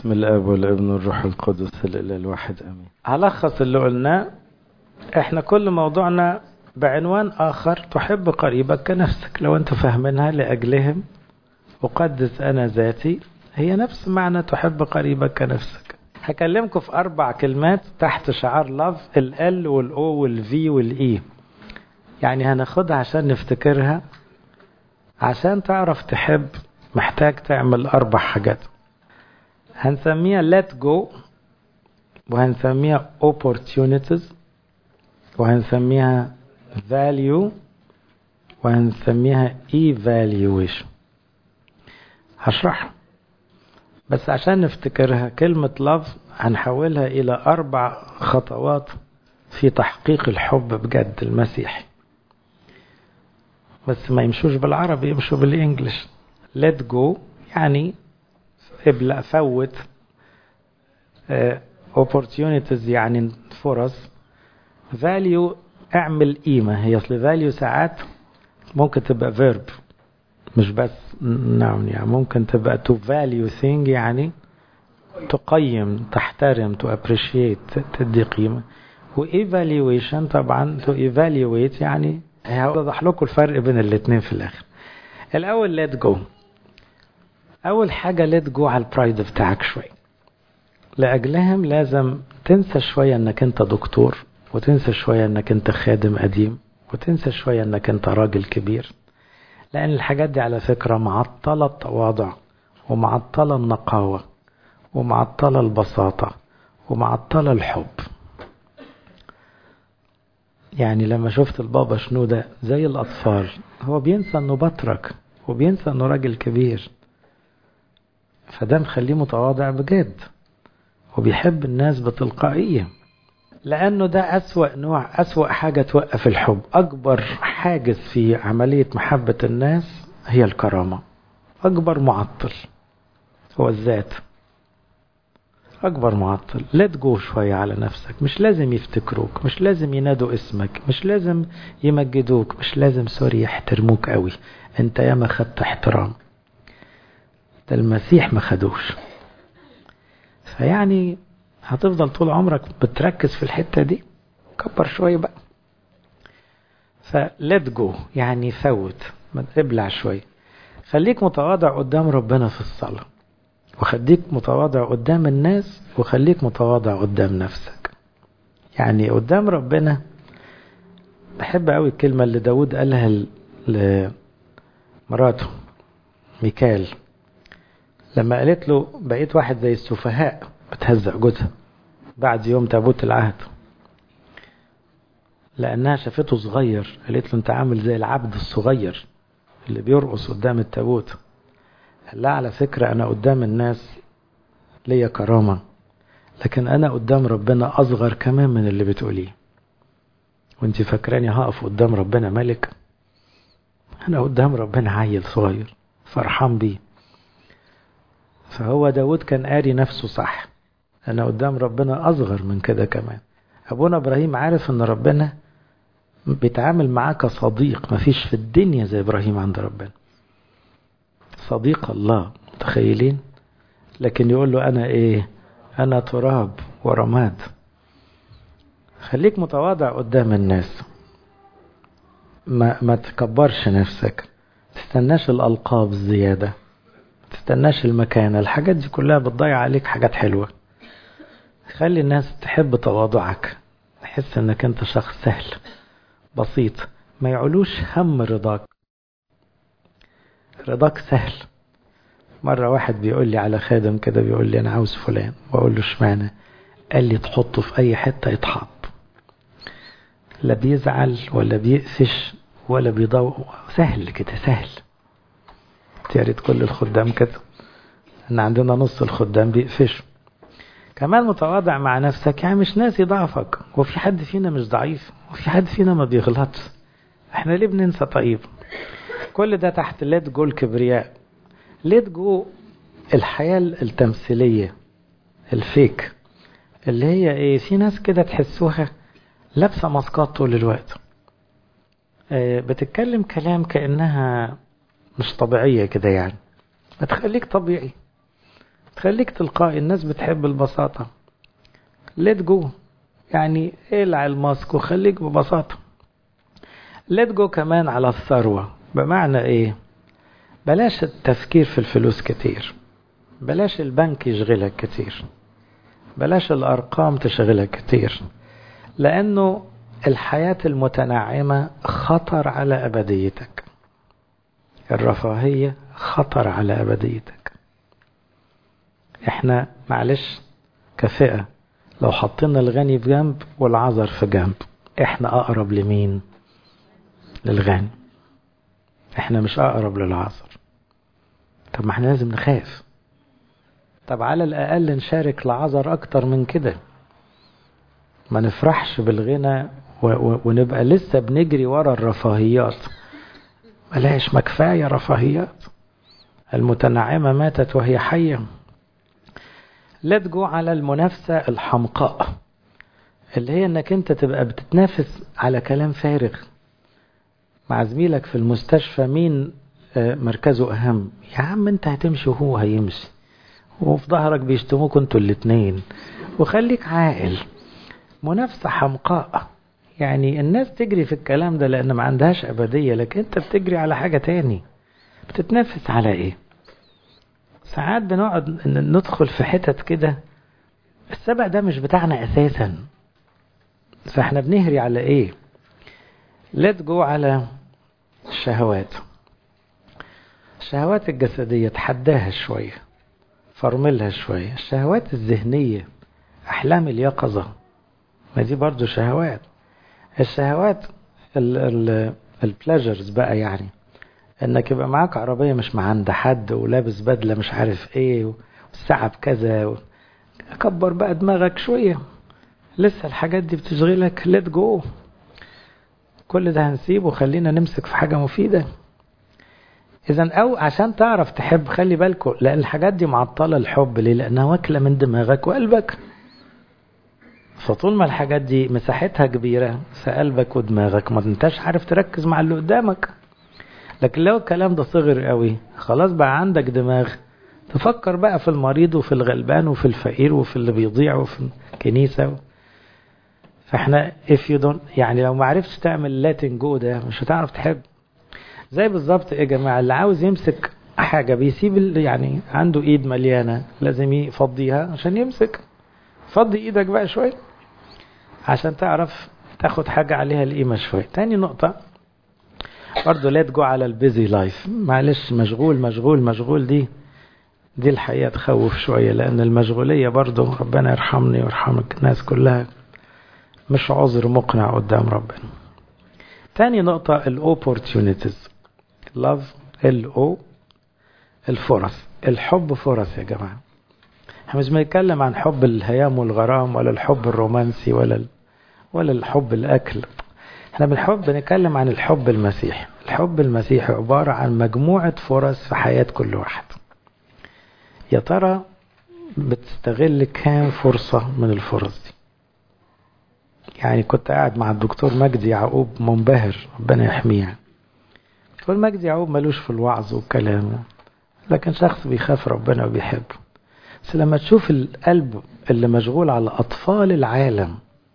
باسم الاب والابن والروح القدس الاله الواحد امين هلخص اللي قلناه احنا كل موضوعنا بعنوان اخر تحب قريبك كنفسك لو انت فاهمينها لاجلهم اقدس انا ذاتي هي نفس معنى تحب قريبك كنفسك هكلمكم في اربع كلمات تحت شعار لاف ال والاو والفي والاي يعني هناخدها عشان نفتكرها عشان تعرف تحب محتاج تعمل اربع حاجات هنسميها let go وهنسميها opportunities وهنسميها value وهنسميها evaluation هشرح بس عشان نفتكرها كلمة love هنحولها إلى أربع خطوات في تحقيق الحب بجد المسيحي بس ما يمشوش بالعربي يمشوا بالإنجليش let go يعني ابلع فوت opportunities يعني فرص value اعمل قيمة هي اصل value ساعات ممكن تبقى verb مش بس نعم يعني ممكن تبقى to value thing يعني تقيم تحترم to appreciate تدي قيمة و evaluation طبعا to evaluate يعني هوضح لكم الفرق بين الاثنين في الاخر الاول let go اول حاجة let go على البرايد بتاعك شوية لاجلهم لازم تنسى شوية انك انت دكتور وتنسى شوية انك انت خادم قديم وتنسى شوية انك انت راجل كبير لان الحاجات دي على فكرة معطلة التواضع ومعطلة النقاوة ومعطلة البساطة ومعطلة الحب يعني لما شفت البابا شنودة زي الأطفال هو بينسى أنه بطرك وبينسى أنه راجل كبير فده مخليه متواضع بجد وبيحب الناس بتلقائية لأنه ده أسوأ نوع أسوأ حاجة توقف الحب أكبر حاجز في عملية محبة الناس هي الكرامة أكبر معطل هو الذات أكبر معطل لا تجو شوية على نفسك مش لازم يفتكروك مش لازم ينادوا اسمك مش لازم يمجدوك مش لازم سوري يحترموك قوي انت ياما خدت احترام ده المسيح ما خدوش فيعني هتفضل طول عمرك بتركز في الحتة دي كبر شوية بقى فلت جو يعني فوت ابلع شوية خليك متواضع قدام ربنا في الصلاة وخليك متواضع قدام الناس وخليك متواضع قدام نفسك يعني قدام ربنا بحب قوي الكلمة اللي داود قالها لمراته ميكال لما قالت له بقيت واحد زي السفهاء بتهزق جوزها بعد يوم تابوت العهد لأنها شافته صغير قالت له أنت عامل زي العبد الصغير اللي بيرقص قدام التابوت قال لها على فكرة أنا قدام الناس ليا كرامة لكن أنا قدام ربنا أصغر كمان من اللي بتقوليه وانت فاكراني هقف قدام ربنا ملك أنا قدام ربنا عيل صغير فرحان بيه فهو داود كان قاري نفسه صح أنا قدام ربنا أصغر من كده كمان أبونا إبراهيم عارف أن ربنا بيتعامل معاه كصديق مفيش في الدنيا زي إبراهيم عند ربنا صديق الله متخيلين لكن يقول له أنا إيه أنا تراب ورماد خليك متواضع قدام الناس ما, ما تكبرش نفسك تستناش الألقاب الزيادة تستناش المكانة الحاجات دي كلها بتضيع عليك حاجات حلوة خلي الناس تحب تواضعك تحس انك انت شخص سهل بسيط ما يعلوش هم رضاك رضاك سهل مرة واحد بيقول لي على خادم كده بيقول لي أنا عاوز فلان وأقول له اشمعنى قال لي تحطه في أي حتة يتحط لا بيزعل ولا بيقفش ولا بيضوء سهل كده سهل يا ريت كل الخدام كده ان عندنا نص الخدام بيقفشوا كمان متواضع مع نفسك يعني مش ناسي ضعفك وفي حد فينا مش ضعيف وفي حد فينا ما بيغلطش احنا ليه بننسى طيب كل ده تحت ليت جو الكبرياء ليت جو الحياة التمثيلية الفيك اللي هي ايه في ناس كده تحسوها لابسة ماسكات طول الوقت اه بتتكلم كلام كأنها مش طبيعية كده يعني ما تخليك طبيعي خليك تلقائي الناس بتحب البساطة ليت جو يعني اقلع الماسك وخليك ببساطة ليت جو كمان على الثروة بمعنى ايه بلاش التفكير في الفلوس كتير بلاش البنك يشغلك كتير بلاش الأرقام تشغلك كتير لأنه الحياة المتنعمة خطر على أبديتك الرفاهية خطر على أبديتك احنا معلش كفئة لو حطينا الغني في جنب والعذر في جنب احنا أقرب لمين للغني احنا مش أقرب للعذر طب ما احنا لازم نخاف طب على الأقل نشارك العذر أكتر من كده ما نفرحش بالغنى ونبقى لسه بنجري ورا الرفاهيات بلاش ما كفاية رفاهيات المتنعمة ماتت وهي حية لا تجو على المنافسة الحمقاء اللي هي انك انت تبقى بتتنافس على كلام فارغ مع زميلك في المستشفى مين مركزه اهم يا عم انت هتمشي وهو هيمشي وفي ظهرك بيشتموك انتوا الاتنين وخليك عاقل منافسة حمقاء يعني الناس تجري في الكلام ده لأن ما عندهاش أبدية لكن أنت بتجري على حاجة تاني بتتنافس على إيه ساعات بنقعد ندخل في حتت كده السبق ده مش بتاعنا أساسا فاحنا بنهري على إيه لا تجو على الشهوات الشهوات الجسدية تحداها شوية فرملها شوية الشهوات الذهنية أحلام اليقظة ما دي برضو شهوات الشهوات البلاجرز بقى يعني انك يبقى معاك عربية مش مع عند حد ولابس بدلة مش عارف ايه والساعة بكذا و... كبر بقى دماغك شوية لسه الحاجات دي بتشغلك ليت جو كل ده هنسيبه خلينا نمسك في حاجة مفيدة اذا او عشان تعرف تحب خلي بالكم لان الحاجات دي معطلة الحب ليه لانها واكلة من دماغك وقلبك فطول ما الحاجات دي مساحتها كبيرة في قلبك ودماغك ما انتش عارف تركز مع اللي قدامك لكن لو الكلام ده صغر قوي خلاص بقى عندك دماغ تفكر بقى في المريض وفي الغلبان وفي الفقير وفي اللي بيضيع وفي الكنيسة فاحنا if you don't يعني لو ما عرفتش تعمل letting go ده مش هتعرف تحب زي بالظبط يا جماعة اللي عاوز يمسك حاجة بيسيب يعني عنده ايد مليانة لازم يفضيها عشان يمسك فضي ايدك بقى شوية عشان تعرف تاخد حاجة عليها القيمة شوية تاني نقطة برضه لا تجو على البيزي لايف معلش مشغول مشغول مشغول دي دي الحقيقة تخوف شوية لأن المشغولية برضه ربنا يرحمني ويرحمك الناس كلها مش عذر مقنع قدام ربنا تاني نقطة الاوبورتيونيتيز لاف ال او الفرص الحب فرص يا جماعة احنا مش بنتكلم عن حب الهيام والغرام ولا الحب الرومانسي ولا ال... ولا الحب الاكل احنا بنحب بنتكلم عن الحب المسيحي الحب المسيحي عبارة عن مجموعة فرص في حياة كل واحد يا ترى بتستغل كام فرصة من الفرص دي يعني كنت قاعد مع الدكتور مجدي يعقوب منبهر ربنا يحميه دكتور مجدي يعقوب ملوش في الوعظ والكلام لكن شخص بيخاف ربنا وبيحبه بس لما تشوف القلب اللي مشغول على أطفال العالم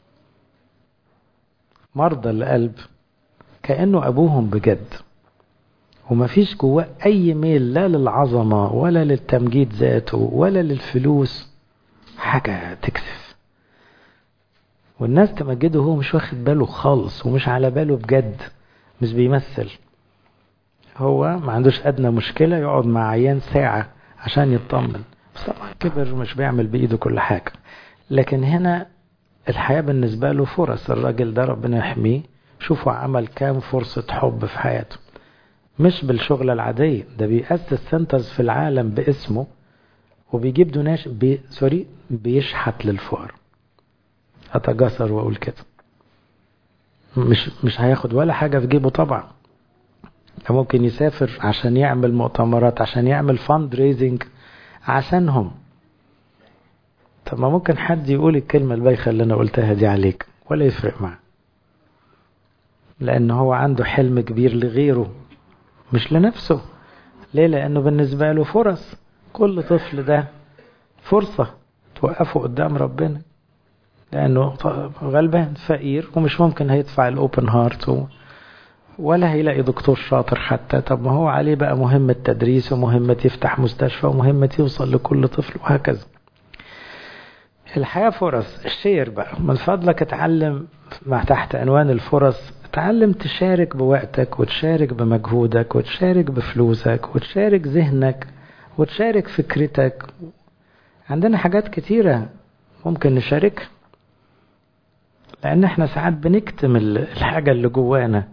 مرضى القلب كأنه أبوهم بجد ومفيش جواه أي ميل لا للعظمة ولا للتمجيد ذاته ولا للفلوس حاجة تكسف والناس تمجده هو مش واخد باله خالص ومش على باله بجد مش بيمثل هو ما عندوش أدنى مشكلة يقعد مع عيان ساعة عشان يطمن بس طبعا كبر مش بيعمل بإيده كل حاجة لكن هنا الحياة بالنسبة له فرص الراجل ده ربنا يحميه شوفوا عمل كام فرصة حب في حياته مش بالشغلة العادية ده بيأسس سنترز في العالم باسمه وبيجيب دوناش بي سوري بيشحت للفقر أتجسر وأقول كده مش مش هياخد ولا حاجة في جيبه طبعا ممكن يسافر عشان يعمل مؤتمرات عشان يعمل فاند ريزنج عشانهم طب ما ممكن حد يقول الكلمة البايخة اللي أنا قلتها دي عليك ولا يفرق معه لأن هو عنده حلم كبير لغيره مش لنفسه ليه لأنه بالنسبة له فرص كل طفل ده فرصة توقفه قدام ربنا لأنه غلبان فقير ومش ممكن هيدفع الأوبن هارت و... ولا هيلاقي دكتور شاطر حتى طب ما هو عليه بقى مهمة تدريس ومهمة يفتح مستشفى ومهمة يوصل لكل طفل وهكذا الحياة فرص الشير بقى من فضلك اتعلم مع تحت عنوان الفرص اتعلم تشارك بوقتك وتشارك بمجهودك وتشارك بفلوسك وتشارك ذهنك وتشارك فكرتك عندنا حاجات كتيرة ممكن نشاركها لأن احنا ساعات بنكتم الحاجة اللي جوانا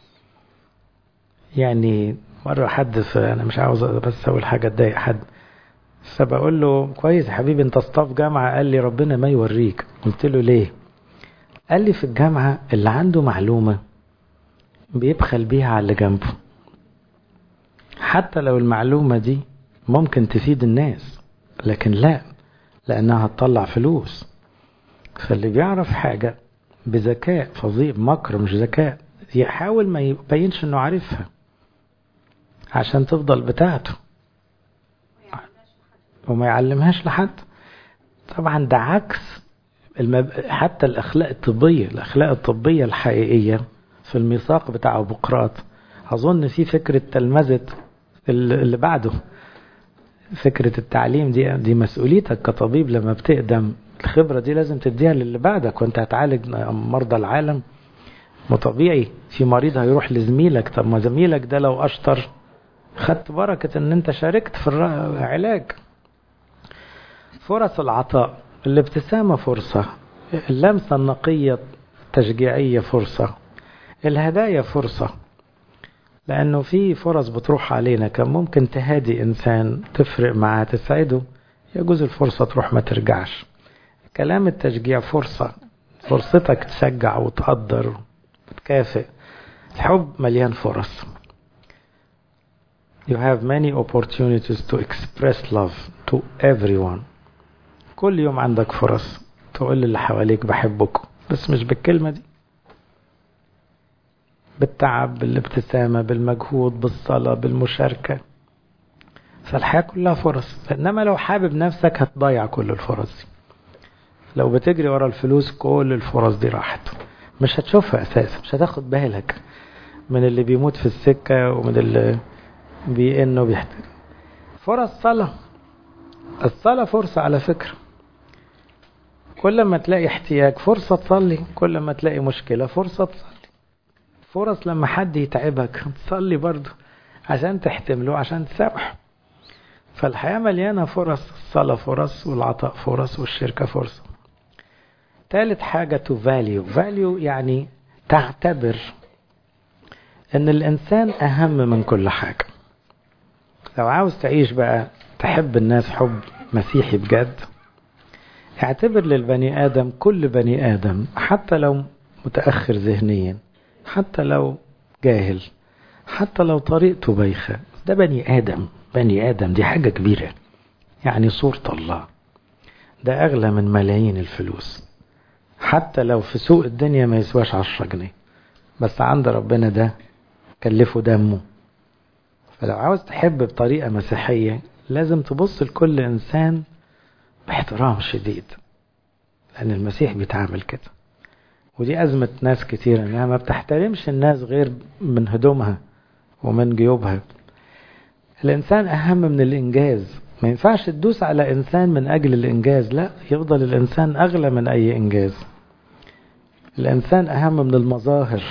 يعني مرة حد في أنا مش عاوز بس أقول حاجة تضايق حد فبقول له كويس يا حبيبي أنت صطاف جامعة قال لي ربنا ما يوريك قلت له ليه قال لي في الجامعة اللي عنده معلومة بيبخل بيها على اللي جنبه حتى لو المعلومة دي ممكن تفيد الناس لكن لا لأنها هتطلع فلوس فاللي بيعرف حاجة بذكاء فظيع مكر مش ذكاء يحاول ما يبينش انه عارفها عشان تفضل بتاعته وما يعلمهاش لحد طبعا ده عكس المب... حتى الأخلاق الطبية الأخلاق الطبية الحقيقية في الميثاق بتاع بقراط أظن في فكرة تلمذة اللي بعده فكرة التعليم دي دي مسؤوليتك كطبيب لما بتقدم الخبرة دي لازم تديها للي بعدك وانت هتعالج مرضى العالم وطبيعي في مريض هيروح لزميلك طب ما زميلك ده لو أشطر خدت بركة ان انت شاركت في العلاج فرص العطاء الابتسامة فرصة اللمسة النقية التشجيعية فرصة الهدايا فرصة لأنه في فرص بتروح علينا كان ممكن تهادي إنسان تفرق معاه تسعده يجوز الفرصة تروح ما ترجعش كلام التشجيع فرصة فرصتك تشجع وتقدر وتكافئ الحب مليان فرص You have many opportunities to express love to everyone كل يوم عندك فرص تقول للي حواليك بحبكم بس مش بالكلمة دي بالتعب بالابتسامة بالمجهود بالصلاة بالمشاركة فالحياة كلها فرص إنما لو حابب نفسك هتضيع كل الفرص دي لو بتجري ورا الفلوس كل الفرص دي راحت مش هتشوفها أساسا مش هتاخد بالك من اللي بيموت في السكة ومن اللي بيئن وبيحتاج فرص صلاة الصلاة فرصة على فكرة كل ما تلاقي احتياج فرصة تصلي كل ما تلاقي مشكلة فرصة تصلي فرص لما حد يتعبك تصلي برضه عشان تحتمله عشان تسامحه فالحياة مليانة فرص الصلاة فرص والعطاء فرص والشركة فرصة ثالث حاجة to value value يعني تعتبر ان الانسان اهم من كل حاجة لو عاوز تعيش بقى تحب الناس حب مسيحي بجد اعتبر للبني آدم كل بني آدم حتى لو متأخر ذهنيا حتى لو جاهل حتى لو طريقته بايخة ده بني آدم بني آدم دي حاجة كبيرة يعني صورة الله ده أغلى من ملايين الفلوس حتى لو في سوق الدنيا ما يسواش عشرة جنيه بس عند ربنا ده كلفه دمه فلو عاوز تحب بطريقة مسيحية لازم تبص لكل إنسان باحترام شديد لأن المسيح بيتعامل كده ودي أزمة ناس كتير إنها ما بتحترمش الناس غير من هدومها ومن جيوبها الإنسان أهم من الإنجاز ما ينفعش تدوس على إنسان من أجل الإنجاز لا يفضل الإنسان أغلى من أي إنجاز الإنسان أهم من المظاهر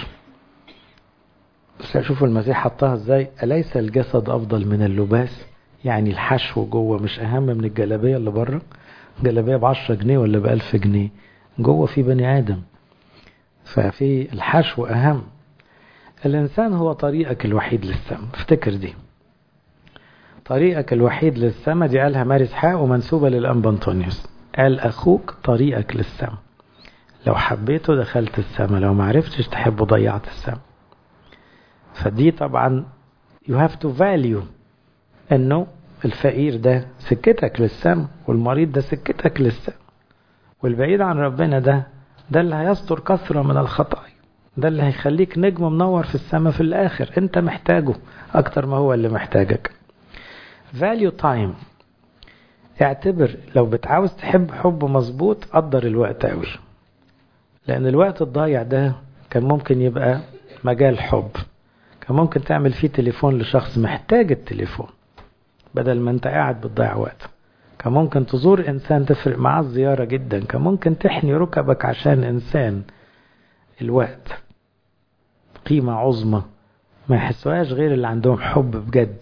شوفوا المسيح حطها ازاي أليس الجسد أفضل من اللباس يعني الحشو جوه مش أهم من الجلابية اللي بره جلابية بعشرة جنيه ولا بألف جنيه جوه في بني آدم ففي الحشو أهم الإنسان هو طريقك الوحيد للسم افتكر دي طريقك الوحيد للسما دي قالها ماري اسحاق ومنسوبة للأنبا أنطونيوس قال أخوك طريقك للسما لو حبيته دخلت السما لو معرفتش تحبه ضيعت السما فدي طبعا you have to value انه الفقير ده سكتك للسما والمريض ده سكتك للسما والبعيد عن ربنا ده ده اللي هيستر كثرة من الخطايا ده اللي هيخليك نجم منور في السما في الآخر انت محتاجه أكتر ما هو اللي محتاجك value time اعتبر لو بتعاوز تحب حب مظبوط قدر الوقت قوي لأن الوقت الضايع ده كان ممكن يبقى مجال حب كان ممكن تعمل فيه تليفون لشخص محتاج التليفون بدل ما انت قاعد بتضيع وقت كان ممكن تزور انسان تفرق معاه الزيارة جدا كان ممكن تحني ركبك عشان انسان الوقت قيمة عظمى ما يحسوهاش غير اللي عندهم حب بجد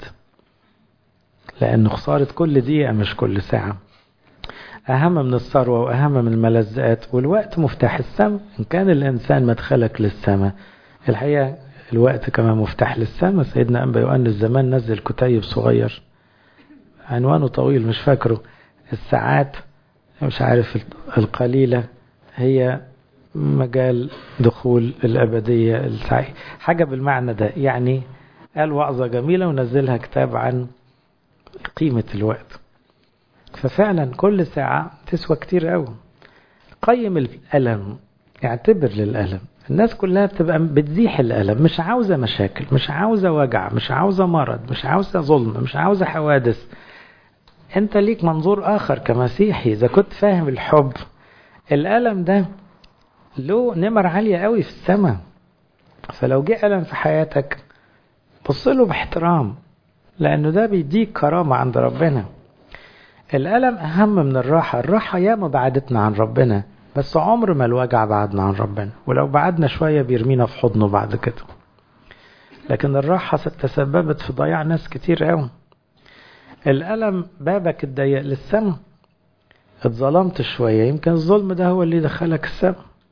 لأنه خسارة كل دقيقة مش كل ساعة أهم من الثروة وأهم من الملذات والوقت مفتاح السماء إن كان الإنسان مدخلك للسماء الحقيقة الوقت كمان مفتاح للسماء سيدنا أنبا يؤنس زمان نزل كتيب صغير عنوانه طويل مش فاكره الساعات مش عارف القليلة هي مجال دخول الأبدية السعي حاجة بالمعنى ده يعني قال وعظة جميلة ونزلها كتاب عن قيمة الوقت ففعلا كل ساعة تسوى كتير قوي قيم الألم اعتبر للألم الناس كلها بتبقى بتزيح الألم مش عاوزة مشاكل مش عاوزة وجع مش عاوزة مرض مش عاوزة ظلم مش عاوزة حوادث انت ليك منظور آخر كمسيحي إذا كنت فاهم الحب الألم ده له نمر عالية قوي في السماء فلو جه ألم في حياتك بص له باحترام لأنه ده بيديك كرامة عند ربنا الألم أهم من الراحة الراحة ياما بعدتنا عن ربنا بس عمر ما الوجع بعدنا عن ربنا ولو بعدنا شوية بيرمينا في حضنه بعد كده لكن الراحة تسببت في ضياع ناس كتير قوي الألم بابك اتضيق للسما اتظلمت شوية يمكن الظلم ده هو اللي دخلك السما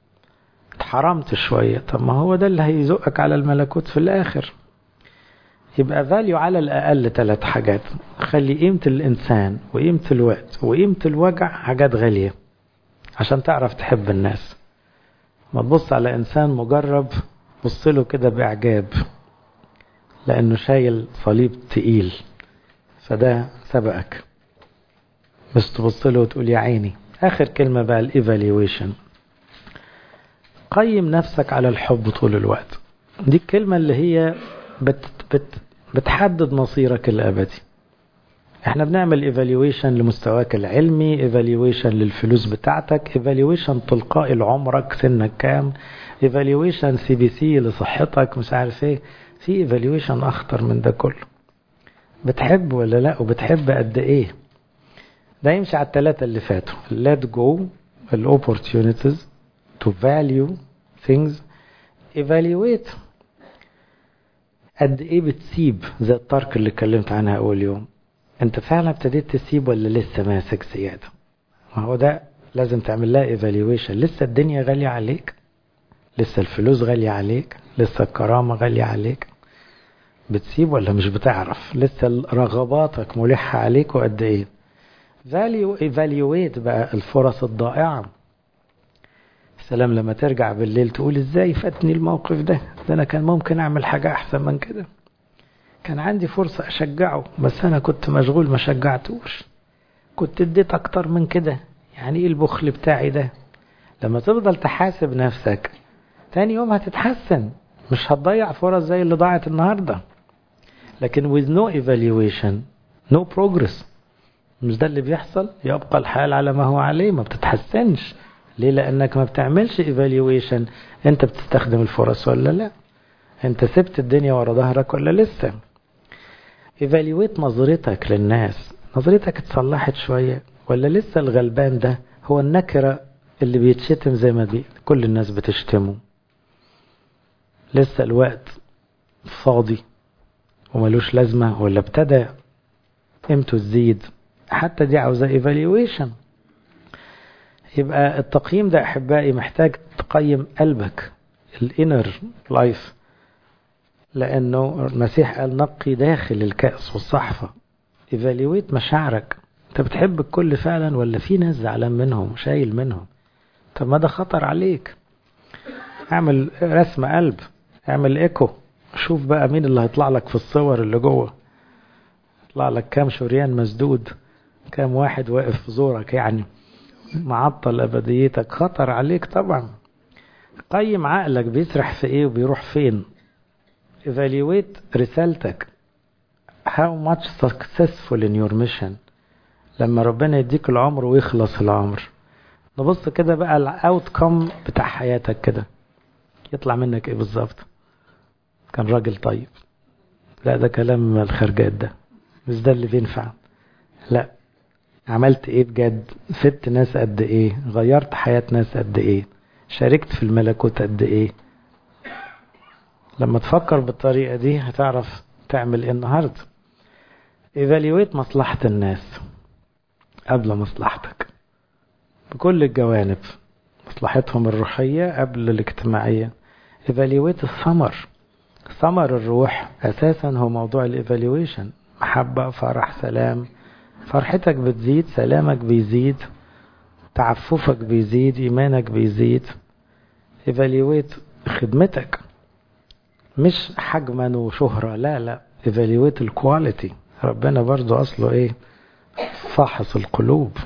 اتحرمت شوية طب ما هو ده اللي هيزقك على الملكوت في الآخر يبقى فاليو على الأقل ثلاث حاجات خلي قيمة الإنسان وقيمة الوقت وقيمة الوجع حاجات غالية عشان تعرف تحب الناس ما تبص على إنسان مجرب بص له كده بإعجاب لأنه شايل صليب تقيل فده سبقك بس تبص له وتقول يا عيني آخر كلمة بقى الإيفاليويشن قيم نفسك على الحب طول الوقت دي الكلمة اللي هي بت بت بتحدد مصيرك الأبدي احنا بنعمل ايفالويشن لمستواك العلمي ايفالويشن للفلوس بتاعتك ايفالويشن تلقائي لعمرك سنك كام ايفالويشن سي بي سي لصحتك مش عارف ايه في ايفالويشن اخطر من ده كله بتحب ولا لا وبتحب قد ايه ده يمشي على الثلاثة اللي فاتوا let go opportunities to value things evaluate قد ايه بتسيب زي الترك اللي اتكلمت عنها اول يوم انت فعلا ابتديت تسيب ولا لسه ماسك زيادة ما هو ده لازم تعمل لها ايفالويشن لسه الدنيا غالية عليك لسه الفلوس غالية عليك لسه الكرامة غالية عليك بتسيب ولا مش بتعرف لسه رغباتك ملحة عليك وقد ايه فاليو ايفالويت بقى الفرص الضائعة سلام لما ترجع بالليل تقول ازاي فاتني الموقف ده ده انا كان ممكن اعمل حاجة احسن من كده كان عندي فرصة اشجعه بس انا كنت مشغول ما شجعتوش كنت اديت اكتر من كده يعني ايه البخل بتاعي ده لما تفضل تحاسب نفسك تاني يوم هتتحسن مش هتضيع فرص زي اللي ضاعت النهاردة لكن with no evaluation no progress مش ده اللي بيحصل يبقى الحال على ما هو عليه ما بتتحسنش ليه لانك ما بتعملش evaluation انت بتستخدم الفرص ولا لا انت سبت الدنيا ورا ظهرك ولا لسه evaluate نظرتك للناس نظرتك اتصلحت شوية ولا لسه الغلبان ده هو النكرة اللي بيتشتم زي ما بي كل الناس بتشتمه لسه الوقت فاضي وملوش لازمة ولا ابتدى قيمته تزيد حتى دي عاوزة evaluation يبقى التقييم ده أحبائي محتاج تقيم قلبك الانر لايف لأنه المسيح قال نقي داخل الكأس والصحفة ايفاليويت مشاعرك انت بتحب الكل فعلا ولا في ناس زعلان منهم شايل منهم طب ما ده خطر عليك اعمل رسم قلب اعمل ايكو شوف بقى مين اللي هيطلع لك في الصور اللي جوه يطلع لك كام شريان مسدود كام واحد واقف في زورك يعني معطل ابديتك خطر عليك طبعا قيم عقلك بيسرح في ايه وبيروح فين evaluate رسالتك how much successful in your mission لما ربنا يديك العمر ويخلص العمر نبص كده بقى الاوت كوم بتاع حياتك كده يطلع منك ايه بالظبط كان راجل طيب لا ده كلام الخرجات ده مش ده اللي بينفع لا عملت ايه بجد فدت ناس قد ايه غيرت حياة ناس قد ايه شاركت في الملكوت قد ايه لما تفكر بالطريقة دي هتعرف تعمل ايه النهاردة ايفاليويت مصلحة الناس قبل مصلحتك بكل الجوانب مصلحتهم الروحية قبل الاجتماعية ايفاليويت الثمر ثمر الروح اساسا هو موضوع الايفالويشن محبة فرح سلام فرحتك بتزيد سلامك بيزيد تعففك بيزيد ايمانك بيزيد ايفالويت خدمتك مش حجما وشهرة لا لا ايفالويت الكواليتي ربنا برضو اصله ايه فاحص القلوب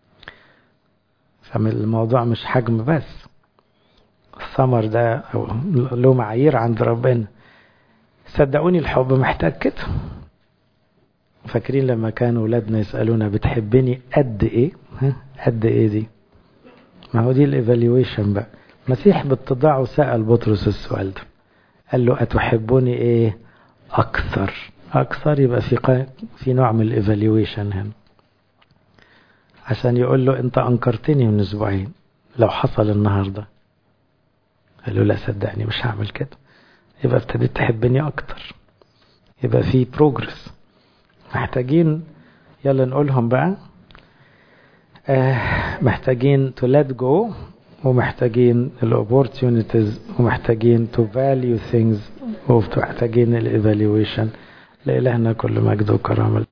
فالموضوع مش حجم بس الثمر ده له معايير عند ربنا صدقوني الحب محتاج كده فاكرين لما كانوا ولادنا يسألونا بتحبني قد ايه قد ايه دي ما هو دي الايفالويشن بقى مسيح باتضاعه سأل بطرس السؤال ده قال له أتحبني ايه أكثر أكثر يبقى في في نوع من الايفالويشن هنا عشان يقول له أنت أنكرتني من أسبوعين لو حصل النهاردة قال له لا صدقني مش هعمل كده يبقى ابتديت تحبني أكتر يبقى في بروجرس محتاجين يلا نقولهم بقى آه محتاجين to let go ومحتاجين الاوبورتيونيتيز ومحتاجين to value things ومحتاجين الايفالويشن لإلهنا كل مجد وكرامة